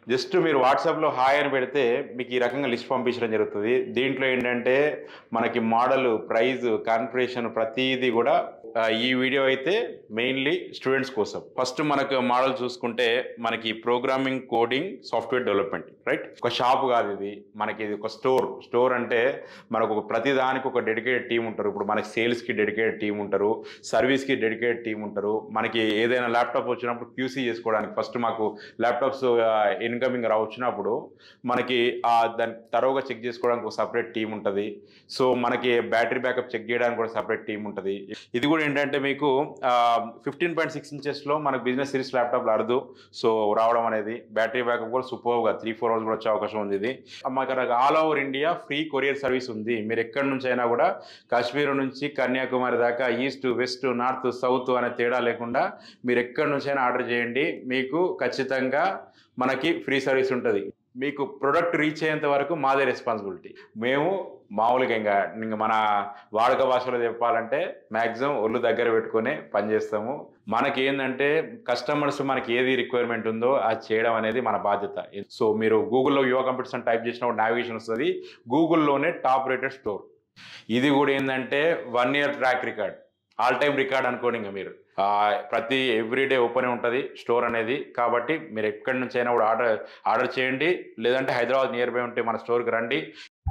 just మీరు వాట్సాప్లో hi అని పెడితే మీకు ఈ రకంగా లిస్ట్ పంపించడం జరుగుతుంది దీంట్లో ఏంటంటే మనకి మోడల్ ప్రైజ్ కాన్ఫిగరేషన్ ప్రతిదీ కూడా ఆ, ఈ వీడియో అయితే మెయిన్లీ స్టూడెంట్స్ కోసం ఫస్ట్ మనకు మోడల్ చూసుకుంటే మనకి programming coding software development right ఒక షాప్ కాదు ఇది మనకి ఇది ఒక స్టోర్ స్టోర్ అంటే మనకు ఒక ప్రతి దానికి ఒక డెడికేటెడ్ టీం ఉంటారు ఇప్పుడు మనకి సేల్స్కి డెడికేటెడ్ టీం ఉంటారు సర్వీస్కి డెడికేటెడ్ టీం ఉంటారు మనకి ఏదైనా ల్యాప్టాప్ వచ్చినప్పుడు క్యూసీ చేసుకోవడానికి ఫస్ట్ మాకు ల్యాప్టాప్స్ ఇన్కమింగ్ రా వచ్చినప్పుడు మనకి ఆ దాన్ని తరోగా చెక్ చేసుకోవడానికి ఒక సపరేట్ టీం ఉంటుంది సో మనకి బ్యాటరీ బ్యాకప్ చెక్ చేయడానికి కూడా సపరేట్ టీం ఉంటుంది ఇది కూడా ఏంటంటే మీకు ఫిఫ్టీన్ పాయింట్ సిక్స్ ఇంచెస్లో మనకు బిజినెస్ సిరీస్ ల్యాప్టాప్లు అరదు సో రావడం అనేది బ్యాటరీ బ్యాకప్ కూడా సూపర్గా త్రీ ఫోర్ అవర్స్ కూడా వచ్చే అవకాశం ఉంది ఇది మాకు all over India free courier service ఉంది మీరు ఎక్కడి నుంచి అయినా కూడా కాశ్మీర్ నుంచి కన్యాకుమారి దాకా ఈస్ట్ వెస్ట్ నార్త్ సౌత్ అనే తేడా లేకుండా మీరు ఎక్కడి నుంచి అయినా ఆర్డర్ చేయండి మీకు ఖచ్చితంగా మనకి ఫ్రీ సర్వీస్ ఉంటుంది మీకు ప్రొడక్ట్ రీచ్ అయ్యేంత వరకు మాదే రెస్పాన్సిబిలిటీ మేము మామూలుగా ఇంకా ఇంకా మన వాడుక భాషలో చెప్పాలంటే మ్యాక్సిమం ఒళ్ళు దగ్గర పెట్టుకొని పనిచేస్తాము మనకి ఏంటంటే కస్టమర్స్ మనకి ఏది రిక్వైర్మెంట్ ఉందో అది చేయడం అనేది మన బాధ్యత సో మీరు గూగుల్లో యువ కంప్యూటర్స్ అని టైప్ చేసినప్పుడు నావిగేషన్ వస్తుంది గూగుల్లోనే టాప్ రేటెడ్ స్టోర్ ఇది కూడా ఏంటంటే one year track record all time record అనుకోండి ఇంకా మీరు ఆ, ప్రతి ఎవ్రీడే ఓపెన్ ఉంటుంది స్టోర్ అనేది కాబట్టి మీరు ఎక్కడి నుంచి అయినా కూడా ఆర్డర్ ఆర్డర్ చేయండి లేదంటే హైదరాబాద్ నియర్ బై ఉంటే మన స్టోర్కి రండి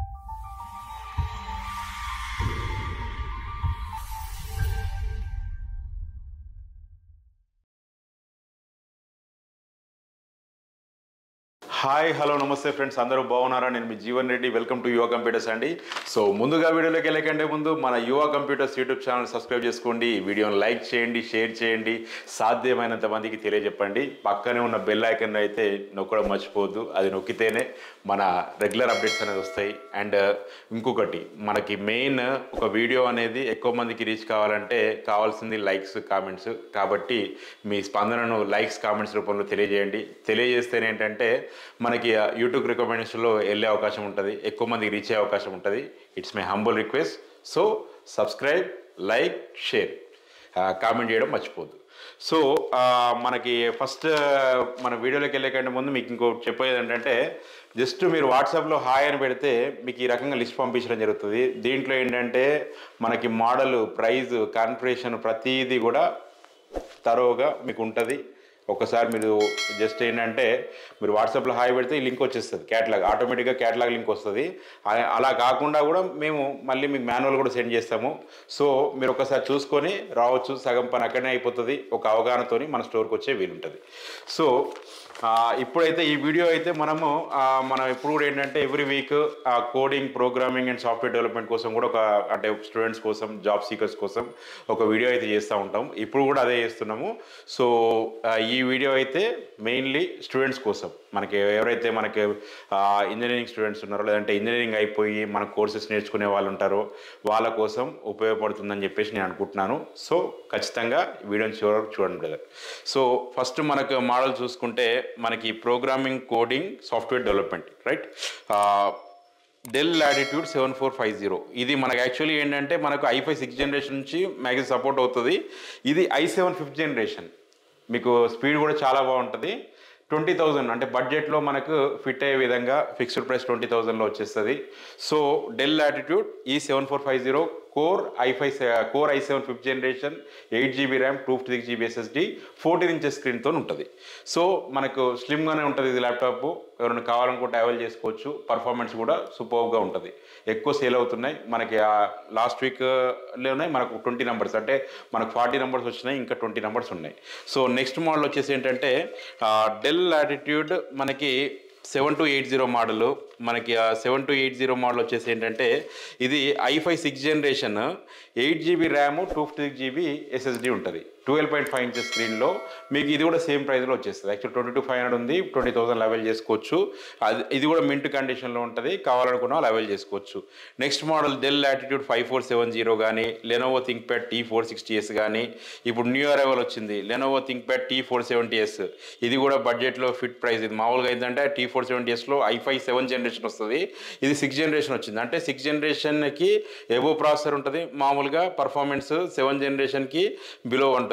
హాయ్ హలో నమస్తే ఫ్రెండ్స్ అందరూ బాగున్నారా నేను మీ Jeevan Reddy welcome to Yuva computers అండి సో ముందుగా వీడియోలోకి వెళ్ళకంటే ముందు మన యువ కంప్యూటర్స్ యూట్యూబ్ ఛానల్ సబ్స్క్రైబ్ చేసుకోండి ఈ వీడియోని లైక్ చేయండి షేర్ చేయండి సాధ్యమైనంత మందికి తెలియజెప్పండి పక్కనే ఉన్న బెల్ ఐకన్ అయితే నొక్కడం మర్చిపోవద్దు అది నొక్కితేనే మన రెగ్యులర్ అప్డేట్స్ అనేది వస్తాయి అండ్ ఇంకొకటి మనకి మెయిన్ ఒక వీడియో అనేది ఎక్కువ మందికి రీచ్ కావాలంటే కావాల్సింది లైక్స్ కామెంట్స్ కాబట్టి మీ స్పందనను లైక్స్ కామెంట్స్ రూపంలో తెలియజేయండి తెలియజేస్తేనే ఏంటంటే మనకి ఆ యూట్యూబ్ రికమెండేషన్లో వెళ్ళే అవకాశం ఉంటుంది ఎక్కువ మందికి రీచ్ అయ్యే అవకాశం ఉంటుంది it's my humble request so subscribe like share comment చేయడం మర్చిపోద్దు సో ఆ, మనకి ఫస్ట్ మన వీడియోలోకి వెళ్ళే కంటే ముందు మీకు ఇంకో చెప్పేది ఏంటంటే జస్ట్ మీరు వాట్సాప్లో హాయ్ అని పెడితే మీకు ఈ రకంగా లిస్ట్ పంపించడం జరుగుతుంది దీంట్లో ఏంటంటే మనకి మోడల్ ప్రైజ్ కాన్ఫిగరేషన్ ప్రతిదీ కూడా తరోగా మీకు ఉంటుంది ఒకసారి మీరు జస్ట్ ఏంటంటే మీరు వాట్సాప్లో హాయ్ పెడితే ఈ లింక్ వచ్చేస్తుంది క్యాటలాగ్ ఆటోమేటిక్గా క్యాటలాగ్ లింక్ వస్తుంది అలా- అలా కాకుండా కూడా మేము మళ్ళీ మీకు మాన్యువల్ కూడా సెండ్ చేస్తాము సో మీరు ఒకసారి చూసుకొని రావచ్చు సగం పని అక్కడనే అయిపోతుంది ఒక అవగాహనతోని మన స్టోర్కి వచ్చే వీలుంటుంది సో ఆ, ఇప్పుడైతే ఈ వీడియో అయితే మనము ఆ, మనం ఎప్పుడు కూడా ఏంటంటే every week coding programming and software development కోసం కూడా ఒక అంటే స్టూడెంట్స్ కోసం జాబ్ సీకర్స్ కోసం ఒక వీడియో అయితే చేస్తూ ఉంటాం ఇప్పుడు కూడా అదే చేస్తున్నాము సో ఆ, ఈ వీడియో అయితే మెయిన్లీ స్టూడెంట్స్ కోసం మనకి ఎవరైతే మనకి ఇంజనీరింగ్ స్టూడెంట్స్ ఉన్నారో లేదంటే ఇంజనీరింగ్ అయిపోయి మన కోర్సెస్ నేర్చుకునే వాళ్ళు ఉంటారో వాళ్ళ కోసం ఉపయోగపడుతుందని చెప్పేసి నేను అనుకుంటున్నాను సో ఖచ్చితంగా ఈ వీడియోని చివరి వరకు చూడండి బ్రదర్ సో ఫస్ట్ మనకు మోడల్ చూసుకుంటే మనకి programming coding software development right Dell latitude seven four five zero ఇది మనకు యాక్చువల్లీ ఏంటంటే మనకు ఐఫై సిక్స్ జనరేషన్ నుంచి మ్యాక్సిమం సపోర్ట్ అవుతుంది ఇది ఐ సెవెన్ ఫిఫ్త్ జనరేషన్ మీకు స్పీడ్ కూడా చాలా బాగుంటుంది ట్వంటీ థౌజండ్ అంటే బడ్జెట్లో మనకు ఫిట్ అయ్యే విధంగా ఫిక్స్డ్ ప్రైస్ ట్వంటీ థౌజండ్లో వచ్చేస్తుంది సో డెల్ లాటిట్యూడ్ ఈ seven four five zero core I five core I seven fifth generation eight GB RAM two fifty six GB SSD fourteen inches స్క్రీన్తో ఉంటుంది సో మనకు స్లిమ్గానే ఉంటుంది ఇది ల్యాప్టాప్ ఎవరైనా కావాలనుకుంటే అవైల్ చేసుకోవచ్చు పర్ఫార్మెన్స్ కూడా సూపర్గా ఉంటుంది ఎక్కువ సేల్ అవుతున్నాయి మనకి లాస్ట్ వీక్లోనే మనకు ట్వంటీ నెంబర్స్ అంటే మనకు ఫార్టీ నెంబర్స్ వచ్చినాయి ఇంకా ట్వంటీ నెంబర్స్ ఉన్నాయి సో నెక్స్ట్ మోడల్ వచ్చేసి ఏంటంటే డెల్ లాటిట్యూడ్ మనకి seven two eight zero model మనకి seven two eight zero model వచ్చేసి ఏంటంటే ఇది I five six generation eight GB RAM two fifty six GB SSD ఉంటుంది ట్వెల్వ్ పాయింట్ ఫైవ్ ఇంచెస్ స్క్రీన్లో మీకు ఇది కూడా సేమ్ ప్రైస్లో వచ్చేస్తుంది actual twenty two five hundred ఉంది ట్వంటీ థౌసండ్ లెవెల్ చేసుకోవచ్చు అది ఇది కూడా మింట్ కండిషన్లో ఉంటుంది కావాలనుకున్న వాళ్ళు అవైల్ చేసుకోవచ్చు next model Dell latitude five four seven zero కానీ Lenovo ThinkPad T four sixty S కానీ ఇప్పుడు న్యూ అరైవల్ వచ్చింది Lenovo ThinkPad T four seventy S ఇది కూడా బడ్జెట్లో ఫిట్ ప్రైస్ ఇది మామూలుగా ఏంటంటే టీ ఫోర్ సెవెంటీ ఎస్లో ఐ ఫైవ్ సెవెన్ జనరేషన్ వస్తుంది ఇది సిక్స్ జనరేషన్ వచ్చింది అంటే సిక్స్ జనరేషన్కి ఎబో ప్రాసెసర్ ఉంటుంది మామూలుగా పర్ఫార్మెన్స్ సెవెన్ జనరేషన్కి బిలో ఉంటుంది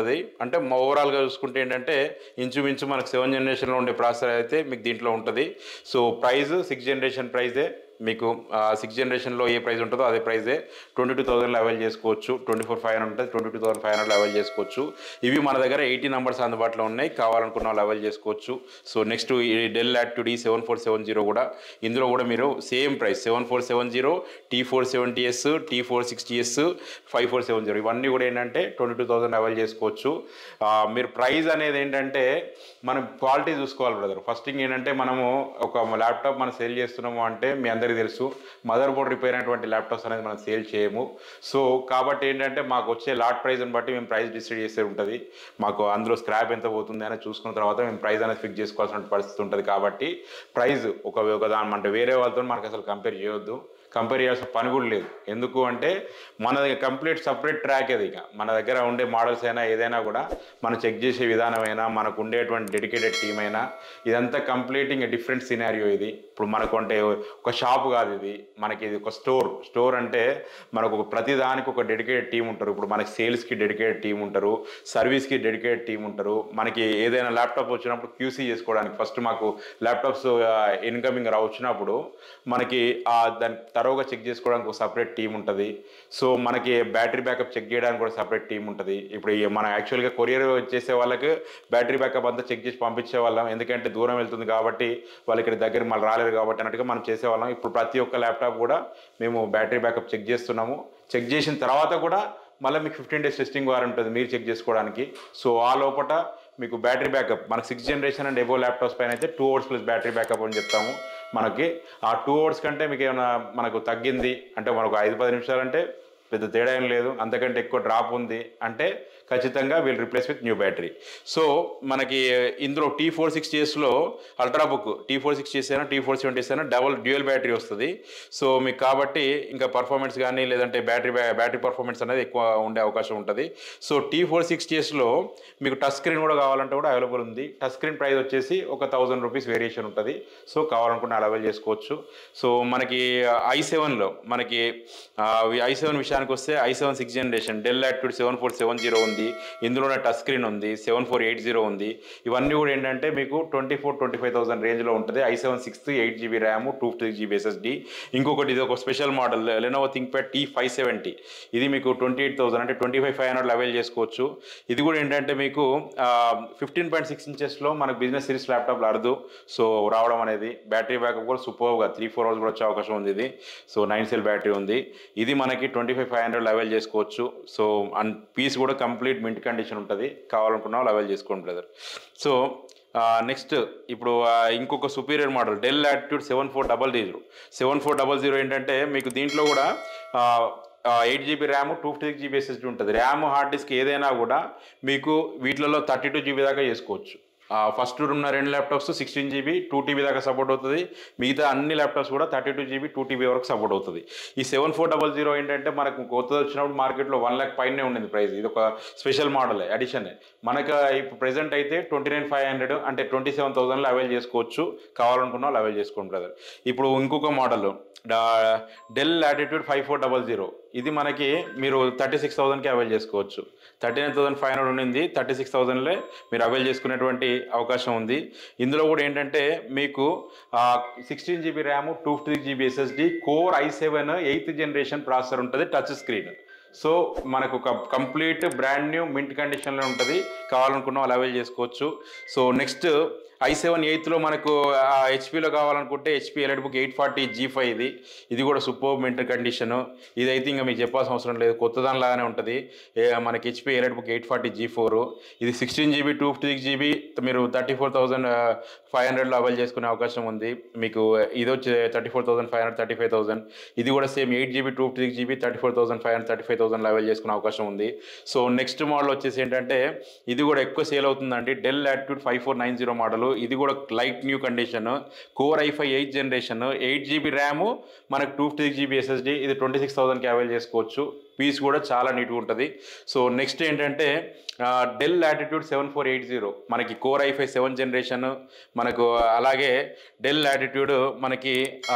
ఉంటుంది అంటే ఓవరాల్గా చూసుకుంటే ఏంటంటే ఇంచుమించు మనకు సెవెన్ జనరేషన్లో ఉండే ప్రాసెసర్ అయితే మీకు దీంట్లో ఉంటుంది సో ప్రైస్ సిక్స్ జనరేషన్ ప్రైజే మీకు సిక్స్ జనరేషన్లో ఏ ప్రైస్ ఉంటుందో అదే ప్రైజే ట్వంటీ టూ థౌసండ్లో అవైల్ చేసుకోవచ్చు ట్వంటీ ఫోర్ ఫైవ్ హండ్రెడ్ ఉంటుంది ట్వంటీ టూ థౌసండ్ ఫైవ్ హండ్రెడ్లో అవైల్ చేసుకోవచ్చు ఇవి మన దగ్గర ఎయిటీ నెంబర్స్ అందుబాటులో ఉన్నాయి కావాలనుకున్న వాళ్ళు అవైల్ చేసుకోవచ్చు సో నెక్స్ట్ ఈ Dell activity seven four seven zero కూడా ఇందులో కూడా మీరు same price seven four seven zero T four seventy S T four sixty S five four seven zero ఇవన్నీ కూడా ఏంటంటే ట్వంటీ టూ థౌసండ్ అవైల్ చేసుకోవచ్చు ఆ, మీరు ప్రైస్ అనేది ఏంటంటే మనం క్వాలిటీ చూసుకోవాలి బ్రదర్ ఫస్ట్ థింగ్ ఏంటంటే మనము ఒక ల్యాప్టాప్ మనం సేల్ చేస్తున్నాము అంటే మీ అందరికీ తెలుసు మదర్ బోర్డ్ రిపేర్ అయినటువంటి ల్యాప్టాప్స్ అనేది మనం సేల్ చేయము సో కాబట్టి ఏంటంటే మాకు వచ్చే లాట్ ప్రైస్ని బట్టి మేము ప్రైస్ డిసైడ్ చేసే ఉంటుంది మాకు అందులో స్క్రాప్ ఎంత పోతుంది అనేది చూసుకున్న తర్వాత మేము ప్రైస్ అనేది ఫిక్స్ చేసుకోవాల్సిన పరిస్థితి ఉంటుంది కాబట్టి ప్రైస్ ఒక ఒక దాని అంటే వేరే వాళ్ళతో మనకు అసలు కంపేర్ చేయొద్దు కంపేర్ చేయాల్సిన పని కూడా లేదు ఎందుకు అంటే మన దగ్గర కంప్లీట్ సపరేట్ ట్రాక్ అది ఇక మన దగ్గర ఉండే మోడల్స్ అయినా ఏదైనా కూడా మనం చెక్ చేసే విధానమైనా మనకు ఉండేటువంటి డెడికేటెడ్ టీమ్ అయినా ఇదంతా కంప్లీటింగ్ డిఫరెంట్ సినారియో ఇది ఇప్పుడు మనకు అంటే ఒక షాప్ కాదు ఇది మనకి ఇది ఒక స్టోర్ స్టోర్ అంటే మనకు ఒక ప్రతి దానికి ఒక డెడికేటెడ్ టీం ఉంటారు ఇప్పుడు మనకి సేల్స్కి డెడికేటెడ్ టీం ఉంటారు సర్వీస్కి డెడికేటెడ్ టీం ఉంటారు మనకి ఏదైనా ల్యాప్టాప్ వచ్చినప్పుడు క్యూసీ చేసుకోవడానికి ఫస్ట్ మాకు ల్యాప్టాప్స్ ఇన్కమింగ్ రా వచ్చినప్పుడు మనకి ఆ దాన్ని తరోగా చెక్ చేసుకోవడానికి ఒక సపరేట్ టీం ఉంటుంది సో మనకి బ్యాటరీ బ్యాకప్ చెక్ చేయడానికి కూడా సపరేట్ టీం ఉంటుంది ఇప్పుడు ఈ మనం యాక్చువల్గా కొరియర్ చేసే వాళ్ళకి బ్యాటరీ బ్యాకప్ అంతా చెక్ చేసి పంపించే వాళ్ళం ఎందుకంటే దూరం వెళ్తుంది కాబట్టి వాళ్ళు ఇక్కడ దగ్గర మళ్ళీ రాలేరు కాబట్టి అన్నట్టుగా మనం చేసేవాళ్ళం ఇప్పుడు ప్రతి ఒక్క ల్యాప్టాప్ కూడా మేము బ్యాటరీ బ్యాకప్ చెక్ చేస్తున్నాము చెక్ చేసిన తర్వాత కూడా మళ్ళీ మీకు ఫిఫ్టీన్ డేస్ టెస్టింగ్ వారంటీ ఉంటుంది మీరు చెక్ చేసుకోవడానికి సో ఆ లోపల మీకు బ్యాటరీ బ్యాకప్ మనకి six generation and above laptops పైన అయితే two hours plus battery backup అని చెప్తాము మనకి ఆ టూ అవర్స్ కంటే మీకు ఏమైనా మనకు తగ్గింది అంటే మనకు ఐదు పది నిమిషాలు అంటే పెద్ద తేడా ఏం లేదు అంతకంటే ఎక్కువ డ్రాప్ ఉంది అంటే ఖచ్చితంగా we'll replace with new battery so మనకి ఇందులో టీ ఫోర్ సిక్స్టీ ఎస్లో ultrabook T four sixty S అయినా టీ ఫోర్ సెవెంటీ ఎస్ అయినా డబల్ డ్యూయల్ బ్యాటరీ వస్తుంది సో మీకు కాబట్టి ఇంకా పర్ఫార్మెన్స్ కానీ లేదంటే బ్యాటరీ బ్యాటరీ పర్ఫార్మెన్స్ అనేది ఎక్కువ ఉండే అవకాశం ఉంటుంది సో టీ ఫోర్ సిక్స్టీ ఎస్లో మీకు టచ్ స్క్రీన్ కూడా కావాలంటే కూడా అవైలబుల్ ఉంది టచ్ స్క్రీన్ ప్రైస్ వచ్చేసి ఒక థౌజండ్ రూపీస్ వేరియేషన్ ఉంటుంది సో కావాలనుకుంటే అవైల్ చేసుకోవచ్చు సో మనకి ఐ సెవెన్లో మనకి ఐ సెవెన్ విషయానికి వస్తే I seven six generation Dell active seven four seven zero ఉంది ఇందులోనే టచ్ స్క్రీన్ ఉంది సెవెన్ ఫోర్ ఎయిట్ జీరో ఉంది ఇవన్నీ కూడా ఏంటంటే మీకు twenty four twenty five thousand రేంజ్లో ఉంటుంది I seven six eight GB RAM two fifty GB SSD ఇంకొకటి ఇది ఒక special model Lenovo ThinkPad tea five seventy ఇది మీకు ట్వంటీ ఎయిట్ థౌసండ్ అంటే twenty five five hundred avail చేసుకోవచ్చు ఇది కూడా ఏంటంటే మీకు ఫిఫ్టీన్ పాయింట్ సిక్స్ ఇంచెస్లో మనకు బిజినెస్ సిరీస్ ల్యాప్టాప్లు అరదు సో రావడం అనేది బ్యాటరీ బ్యాకప్ కూడా సూపర్గా త్రీ ఫోర్ అవర్స్ కూడా వచ్చే అవకాశం ఉంది ఇది సో నైన్ సెల్ బ్యాటరీ ఉంది ఇది మనకి twenty five five hundred avail చేసుకోవచ్చు సో అండ్ పీస్ కూడా కంప్లీట్ మింట్ కండిషన్ ఉంటుంది కావాలనుకున్న వాళ్ళు అవైల్ చేసుకోండి బ్రదర్ సో నెక్స్ట్ ఇప్పుడు ఆ, ఇంకొక superior model Dell attitude seven four double zero seven four double zero ఏంటంటే మీకు దీంట్లో కూడా eight GB RAM two fifty six GB SSD ఉంటుంది ర్యామ్ హార్డ్ డిస్క్ ఏదైనా కూడా మీకు వీటిలలో థర్టీ టూ జీబీ దాకా చేసుకోవచ్చు ఫస్ట్ ఉన్న రెండు laptops sixteen GB two TB దాకా సపోర్ట్ అవుతుంది మిగతా అన్ని ల్యాప్టాప్స్ కూడా thirty two GB two TB వరకు సపోర్ట్ అవుతుంది ఈ సెవెన్ ఫోర్ డబల్ జీరో ఏంటంటే మనకు కొత్తది వచ్చినప్పుడు మార్కెట్లో వన్ ల్యాక్ పైనే ఉండింది ప్రైస్ ఇది ఒక స్పెషల్ మోడల్ అడిషన్ మనకు ఇప్పుడు ప్రెసెంట్ అయితే ట్వంటీ నైన్ ఫైవ్ హండ్రెడ్ అంటే ట్వంటీ సెవెన్ థౌసండ్లో అవైల్ చేసుకోవచ్చు కావాలనుకున్న వాళ్ళు అవైల్ చేసుకోండి బ్రదర్ ఇప్పుడు ఇంకొక model Dell latitude five four double zero ఇది మనకి మీరు థర్టీ సిక్స్ థౌసండ్కి అవైల్ చేసుకోవచ్చు thirty nine thousand five hundred ఉండింది థర్టీ సిక్స్ థౌసండ్లే మీరు అవైల్ చేసుకునేటువంటి అవకాశం ఉంది ఇందులో కూడా ఏంటంటే మీకు sixteen GB RAM two fifty GB SSD core I seven eighth generation processor ఉంటుంది టచ్ స్క్రీన్ సో మనకు ఒక కంప్లీట్ బ్రాండ్ న్యూ మింట్ కండిషన్లో ఉంటుంది కావాలనుకున్న వాళ్ళు అవైల్ చేసుకోవచ్చు సో నెక్స్ట్ ఐ సెవెన్ ఎయిత్లో మనకు హెచ్పిలో కావాలనుకుంటే HP EliteBook eight forty G five ఇది ఇది కూడా సూపర్ మింట్ కండిషన్ ఇదైతే ఇంకా మీకు చెప్పాల్సిన అవసరం లేదు కొత్త దానిలాగానే ఉంటుంది ఏ, మనకి HP EliteBook eight forty G four ఇది sixteen GB two fifty six GB మీరు థర్టీ ఫోర్ థౌసండ్ ఫైవ్ హండ్రెడ్లో అవైల్ చేసుకునే అవకాశం ఉంది మీకు ఇది వచ్చి thirty four thousand five hundred thirty five thousand ఇది కూడా same eight GB two fifty six GB thirty four thousand five hundred thirty five thousand avail చేసుకునే అవకాశం ఉంది సో నెక్స్ట్ మోడల్ వచ్చేసి ఏంటంటే ఇది కూడా ఎక్కువ సేల్ అవుతుందండి Dell latitude five four nine zero model ఇది కూడా light new condition core i five eight generation eight GB RAM మనకు టూ ఫిఫ్టీ జీబీ ఎస్ఎస్డి ఇది ట్వంటీ సిక్స్ థౌసండ్కి అవైల్ చేసుకోవచ్చు పీస్ కూడా చాలా నీట్గా ఉంటుంది సో నెక్స్ట్ ఏంటంటే Dell latitude seven four eight zero మనకి కోర్ ఐఫై సెవెన్ జనరేషన్ మనకు అలాగే డెల్ లాటిట్యూడ్ మనకి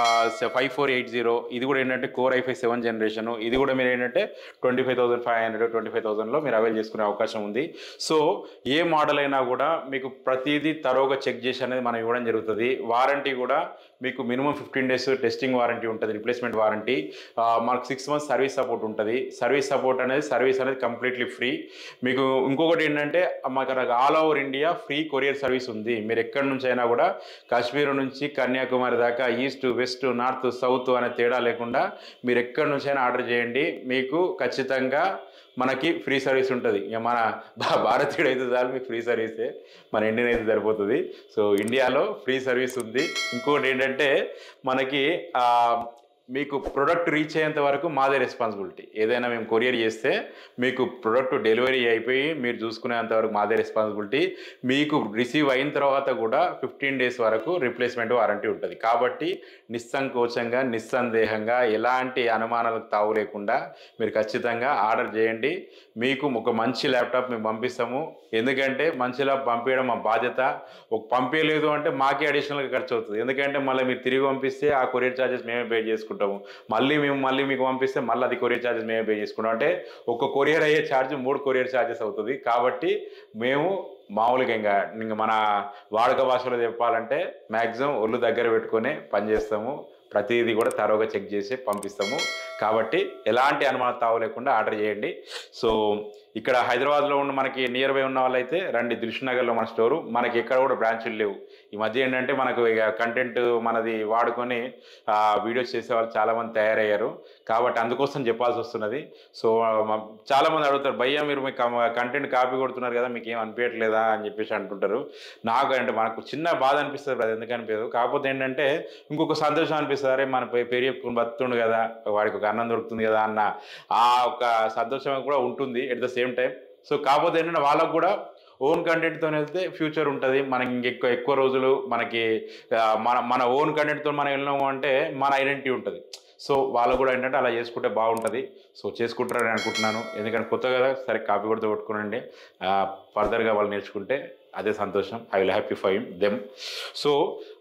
ఫైవ్ ఫోర్ ఎయిట్ జీరో ఇది కూడా ఏంటంటే కోర్ ఐఫై సెవెన్ జనరేషన్ ఇది కూడా మీరు ఏంటంటే twenty five thousand five hundred twenty five థౌసండ్లో మీరు అవైల్ చేసుకునే అవకాశం ఉంది సో ఏ మోడల్ అయినా కూడా మీకు ప్రతిదీ తరోగా చెక్ చేసి అనేది మనం ఇవ్వడం జరుగుతుంది వారంటీ కూడా మీకు minimum fifteen days testing warranty ఉంటుంది రిప్లేస్మెంట్ వారంటీ మనకు సిక్స్ మంత్స్ సర్వీస్ సపోర్ట్ ఉంటుంది సర్వీస్ సపోర్ట్ అనేది సర్వీస్ అనేది కంప్లీట్లీ ఫ్రీ మీకు ఇంకొకటి ఏంటంటే మాకు all over India free courier service ఉంది మీరు ఎక్కడి నుంచి అయినా కూడా కాశ్మీర్ నుంచి కన్యాకుమారి దాకా ఈస్ట్ వెస్ట్ నార్త్ సౌత్ అనే తేడా లేకుండా మీరు ఎక్కడి నుంచి అయినా ఆర్డర్ చేయండి మీకు ఖచ్చితంగా మనకి ఫ్రీ సర్వీస్ ఉంటుంది ఇక మన భా- భారతీయుడు అయితే చాలు మీకు ఫ్రీ సర్వీసే మన ఇండియన్ అయితే సరిపోతుంది సో ఇండియాలో ఫ్రీ సర్వీస్ ఉంది ఇంకోటి ఏంటంటే మనకి ఆ, మీకు ప్రొడక్ట్ రీచ్ అయ్యేంత వరకు మాదే రెస్పాన్సిబిలిటీ ఏదైనా మేము కొరియర్ చేస్తే మీకు ప్రొడక్ట్ డెలివరీ అయిపోయి మీరు చూసుకునేంత వరకు మాదే రెస్పాన్సిబిలిటీ మీకు రిసీవ్ అయిన తర్వాత కూడా ఫిఫ్టీన్ డేస్ వరకు రిప్లేస్మెంట్ వారంటీ ఉంటుంది కాబట్టి నిస్సంకోచంగా నిస్సందేహంగా ఎలాంటి అనుమానాలకు తావు లేకుండా మీరు ఖచ్చితంగా ఆర్డర్ చేయండి మీకు ఒక మంచి ల్యాప్టాప్ మేము పంపిస్తాము ఎందుకంటే మంచి ల్యాప్ పంపించడం మా బాధ్యత ఒక పంపించలేదు అంటే మాకే అడిషనల్గా ఖర్చు అవుతుంది ఎందుకంటే మళ్ళీ మీరు తిరిగి పంపిస్తే ఆ కొరియర్ ఛార్జెస్ మేమే పే చేసుకుంటాము మళ్ళీ మేము మళ్ళీ మీకు పంపిస్తే మళ్ళీ అది కొరియర్ ఛార్జెస్ మేమే పే చేసుకుంటాం అంటే ఒక కొరియర్ అయ్యే ఛార్జ్ మూడు కొరియర్ ఛార్జెస్ అవుతుంది కాబట్టి మేము మామూలుగా ఇంకా ఇంకా మన వాడుక భాషలో చెప్పాలంటే మ్యాక్సిమం ఒళ్ళు దగ్గర పెట్టుకొని పనిచేస్తాము ప్రతిదీ కూడా తరోగా చెక్ చేసి పంపిస్తాము కాబట్టి ఎలాంటి అనుమానం తావు లేకుండా ఆర్డర్ చేయండి సో ఇక్కడ హైదరాబాద్లో ఉన్న మనకి నియర్ బై ఉన్న వాళ్ళైతే రండి దిల్షునగర్లో మన స్టోరు మనకి ఎక్కడ కూడా బ్రాంచులు లేవు ఈ మధ్య ఏంటంటే మనకు ఇక కంటెంట్ మనది వాడుకొని ఆ, వీడియోస్ చేసే వాళ్ళు చాలామంది తయారయ్యారు కాబట్టి అందుకోసం చెప్పాల్సి వస్తున్నది సో మ- చాలామంది అడుగుతారు భయ్యా మీరు మీ కంటెంట్ కాపీ కొడుతున్నారు కదా మీకు ఏం అనిపించట్లేదా అని చెప్పేసి అంటుంటారు నాకు అంటే మనకు చిన్న బాధ అనిపిస్తుంది అది ఎందుకు అనిపించదు కాకపోతే ఏంటంటే ఇంకొక సంతోషం అనిపిస్తుంది అరే మన పే- పేరు చెప్పుకుని బతుండు కదా వాడికి ఒక అన్నం దొరుకుతుంది కదా అన్న ఆ ఒక సంతోషం కూడా ఉంటుంది at the same time so కాకపోతే ఏంటంటే వాళ్ళకు కూడా ఓన్ కంటెంట్తో వెళ్తే ఫ్యూచర్ ఉంటుంది మనకి ఇంకెక్కువ ఎక్కువ రోజులు మనకి ఆ, మన మన ఓన్ కంటెంట్తో మనం వెళ్ళినాము అంటే మన ఐడెంటిటీ ఉంటుంది సో వాళ్ళు కూడా ఏంటంటే అలా చేసుకుంటే బాగుంటుంది సో చేసుకుంటారని అనుకుంటున్నాను ఎందుకంటే కొత్త కదా సరే కాపీ కొడుతూ పట్టుకునండి ఫర్దర్గా వాళ్ళు నేర్చుకుంటే అదే సంతోషం I will happy five them so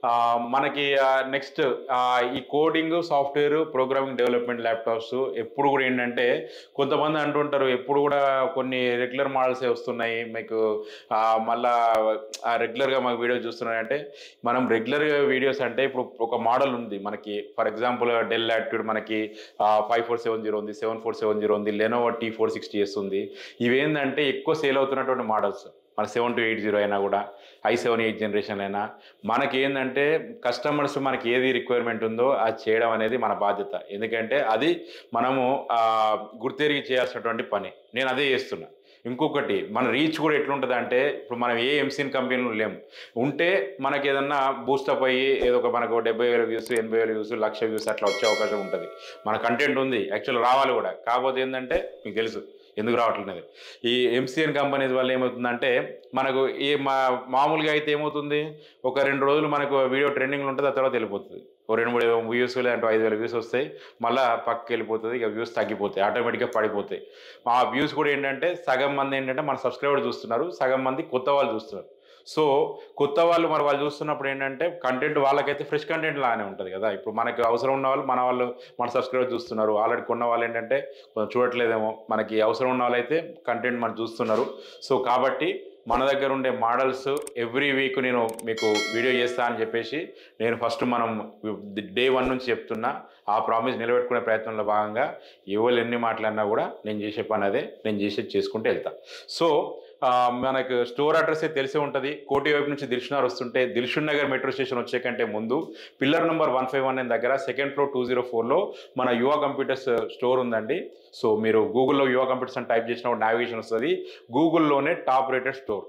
మనకి నెక్స్ట్ ఈ coding software programming development laptops ఎప్పుడు కూడా ఏంటంటే కొంతమంది అంటుంటారు ఎప్పుడు కూడా కొన్ని రెగ్యులర్ మోడల్సే వస్తున్నాయి మీకు ఆ, మళ్ళా రెగ్యులర్గా మాకు వీడియో చూస్తున్నారంటే మనం రెగ్యులర్గా వీడియోస్ అంటే ఇప్పుడు ఒక మోడల్ ఉంది మనకి ఫర్ ఎగ్జాంపుల్ డెల్ యాటిట్యూడ్ మనకి ఫైవ్ ఫోర్ సెవెన్ జీరో ఉంది సెవెన్ ఫోర్ సెవెన్ జీరో ఉంది Lenovo T four sixty S ఉంది ఇవేంటంటే ఎక్కువ సేల్ అవుతున్నటువంటి మోడల్స్ మన సెవెన్ టు ఎయిట్ జీరో అయినా కూడా ఐ సెవెన్ ఎయిట్ జనరేషన్ అయినా మనకి ఏంటంటే కస్టమర్స్ మనకి ఏది రిక్వైర్మెంట్ ఉందో అది చేయడం అనేది మన బాధ్యత ఎందుకంటే అది మనము ఆ, గుర్తెరిగి చేయాల్సినటువంటి పని నేను అదే చేస్తున్నా ఇంకొకటి మన రీచ్ కూడా ఎట్లుంటుంది అంటే ఇప్పుడు మనం ఏ ఎంసీన్ కంపెనీలో లేము ఉంటే మనకి ఏదన్నా బూస్టప్ అయ్యి ఏదో ఒక మనకు డెబ్బై వేల వ్యూస్ ఎనభై వేల వ్యూస్ లక్ష వ్యూస్ అట్లా వచ్చే అవకాశం ఉంటుంది మన కంటెంట్ ఉంది యాక్చువల్ రావాలి కూడా కాకపోతే ఏంటంటే మీకు తెలుసు ఎందుకు రావట్లేదు ఈ ఎంసీఎన్ కంపెనీస్ వల్ల ఏమవుతుందంటే మనకు ఈ మా మామూలుగా అయితే ఏమవుతుంది ఒక రెండు రోజులు మనకు వీడియో ట్రెండింగ్లో ఉంటుంది ఆ తర్వాత వెళ్ళిపోతుంది ఓ రెండు మూడు వ్యూస్ లేదంటే ఐదు వేల వ్యూస్ వస్తాయి మళ్ళీ పక్కకి వెళ్ళిపోతుంది ఇక వ్యూస్ తగ్గిపోతాయి ఆటోమేటిక్గా పడిపోతాయి ఆ వ్యూస్ కూడా ఏంటంటే సగం మంది ఏంటంటే మన సబ్స్క్రైబర్ చూస్తున్నారు సగం మంది కొత్త వాళ్ళు చూస్తున్నారు సో కొత్త వాళ్ళు మరి వాళ్ళు చూస్తున్నప్పుడు ఏంటంటే కంటెంట్ వాళ్ళకైతే ఫ్రెష్ కంటెంట్ లాగానే ఉంటుంది కదా ఇప్పుడు మనకి అవసరం ఉన్న వాళ్ళు మన వాళ్ళు మన సబ్స్క్రైబర్ చూస్తున్నారు ఆల్రెడీ కొన్న వాళ్ళు ఏంటంటే కొంచెం చూడట్లేదేమో మనకి అవసరం ఉన్న వాళ్ళైతే కంటెంట్ మనం చూస్తున్నారు సో కాబట్టి మన దగ్గర ఉండే మోడల్స్ ఎవ్రీ వీక్ నేను మీకు వీడియో చేస్తా అని చెప్పేసి నేను ఫస్ట్ మనం డే వన్ నుంచి చెప్తున్నా ఆ ప్రామిస్ నిలబెట్టుకునే ప్రయత్నంలో భాగంగా ఎవరు ఎన్ని మాట్లాడినా కూడా నేను చేసే పని అదే నేను చేసేది చేసుకుంటూ వెళ్తా సో ఆ, మనకు స్టోర్ అడ్రస్ తెలిసే ఉంటుంది కోటి వైపు నుంచి దిల్షునార్ వస్తుంటే దిల్షున్ నగర్ మెట్రో స్టేషన్ వచ్చే కంటే ముందు pillar number one five one దగ్గర సెకండ్ ఫ్లోర్ టూ జీరో ఫోర్లో మన యువ కంప్యూటర్స్ స్టోర్ ఉందండి సో మీరు గూగుల్లో యువ కంప్యూటర్స్ అని టైప్ చేసినప్పుడు నావిగేషన్ వస్తుంది గూగుల్లోనే టాప్ రేటెడ్ స్టోర్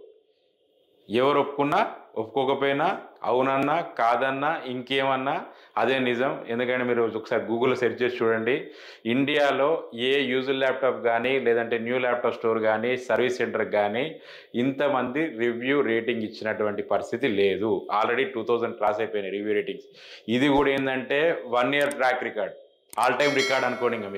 ఎవరు ఒప్పుకున్నా ఒప్పుకోకపోయినా అవునన్నా కాదన్నా ఇంకేమన్నా అదే నిజం ఎందుకంటే మీరు ఒకసారి గూగుల్లో సెర్చ్ చేసి చూడండి ఇండియాలో ఏ యూజర్ ల్యాప్టాప్ కానీ లేదంటే న్యూ ల్యాప్టాప్ స్టోర్ కానీ సర్వీస్ సెంటర్ కానీ ఇంతమంది రివ్యూ రేటింగ్ ఇచ్చినటువంటి పరిస్థితి లేదు ఆల్రెడీ టూ థౌజండ్ క్రాస్ అయిపోయినాయి రివ్యూ రేటింగ్స్ ఇది కూడా ఏంటంటే one year track record all time record అనుకోండి ఇంకా మీరు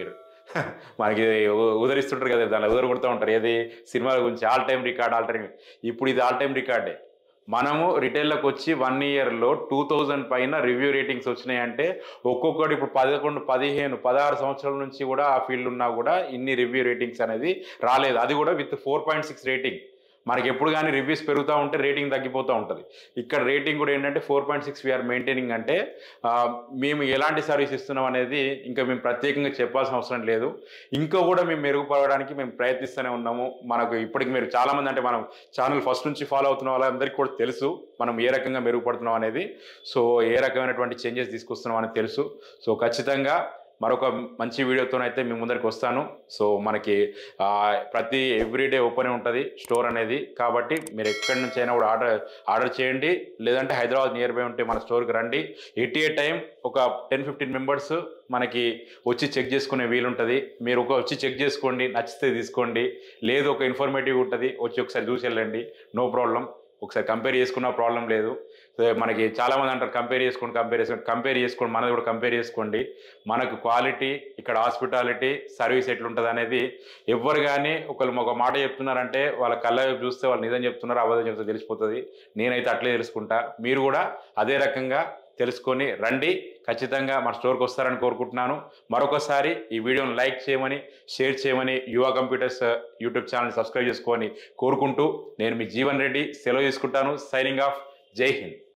మనకి ఉ- ఉదరిస్తుంటారు కదా దానిలో ఉదర కొడుతూ ఉంటారు ఏది సినిమాల గురించి all time record all time ఇప్పుడు ఇది ఆల్ టైమ్ రికార్డే మనము రిటైల్లోకి వచ్చి వన్ ఇయర్లో టూ థౌజండ్ పైన రివ్యూ రేటింగ్స్ వచ్చినాయి అంటే ఒక్కొక్కటి ఇప్పుడు పదకొండు పదిహేను పదహారు సంవత్సరాల నుంచి కూడా ఆ ఫీల్డ్ ఉన్నా కూడా ఇన్ని రివ్యూ రేటింగ్స్ అనేది రాలేదు అది కూడా with four point six rating మనకి ఎప్పుడు కానీ రివ్యూస్ పెరుగుతూ ఉంటే రేటింగ్ తగ్గిపోతూ ఉంటుంది ఇక్కడ రేటింగ్ కూడా ఏంటంటే four point six we are maintaining అంటే ఆ, మేము ఎలాంటి సర్వీస్ ఇస్తున్నాం అనేది ఇంకా మేము ప్రత్యేకంగా చెప్పాల్సిన అవసరం లేదు ఇంకా కూడా మేము మెరుగుపడడానికి మేము ప్రయత్నిస్తూనే ఉన్నాము మనకు ఇప్పటికి మీరు చాలామంది అంటే మనం ఛానల్ ఫస్ట్ నుంచి ఫాలో అవుతున్న వాళ్ళందరికీ కూడా తెలుసు మనం ఏ రకంగా మెరుగుపడుతున్నాం అనేది సో ఏ రకమైనటువంటి చేంజెస్ తీసుకొస్తున్నాం అనేది తెలుసు సో ఖచ్చితంగా మరొక మంచి వీడియోతోనైతే మీ ముందరికి వస్తాను సో మనకి ఆ, ప్రతి ఎవ్రీడే ఓపెన్ ఉంటుంది స్టోర్ అనేది కాబట్టి మీరు ఎక్కడి నుంచి అయినా కూడా ఆర్డర్ ఆర్డర్ చేయండి లేదంటే హైదరాబాద్ నియర్ బై ఉంటే మన స్టోర్కి రండి ఎట్ ఏ టైం ఒక టెన్ ఫిఫ్టీన్ మెంబర్స్ మనకి వచ్చి చెక్ చేసుకునే వీలుంటుంది మీరు ఒక వచ్చి చెక్ చేసుకోండి నచ్చితే తీసుకోండి లేదు ఒక ఇన్ఫర్మేటివ్ ఉంటుంది వచ్చి ఒకసారి చూసి వెళ్ళండి నో ప్రాబ్లం ఒకసారి కంపేర్ చేసుకున్న ప్రాబ్లం లేదు సో మనకి చాలామంది అంటారు కంపేర్ చేసుకోండి కంపేర్ చేసుకోండి కంపేర్ చేసుకోండి మనది కూడా కంపేర్ చేసుకోండి మనకు క్వాలిటీ ఇక్కడ హాస్పిటాలిటీ సర్వీస్ ఎట్లుంటుంది అనేది ఎవరు కానీ ఒకళ్ళు ఒక మాట చెప్తున్నారంటే వాళ్ళ కళ్ళ వైపు చూస్తే వాళ్ళు నిజం చెప్తున్నారు అబద్ధం చెప్తే తెలిసిపోతుంది నేనైతే అట్లే తెలుసుకుంటా మీరు కూడా అదే రకంగా తెలుసుకొని రండి ఖచ్చితంగా మన స్టోర్కి వస్తారని కోరుకుంటున్నాను మరొకసారి ఈ వీడియోని లైక్ చేయమని షేర్ చేయమని యువ కంప్యూటర్స్ యూట్యూబ్ ఛానల్ సబ్స్క్రైబ్ చేసుకొని కోరుకుంటూ నేను మీ జీవన్ రెడ్డి సెలవు తీసుకుంటాను సైనింగ్ ఆఫ్ జై హింద్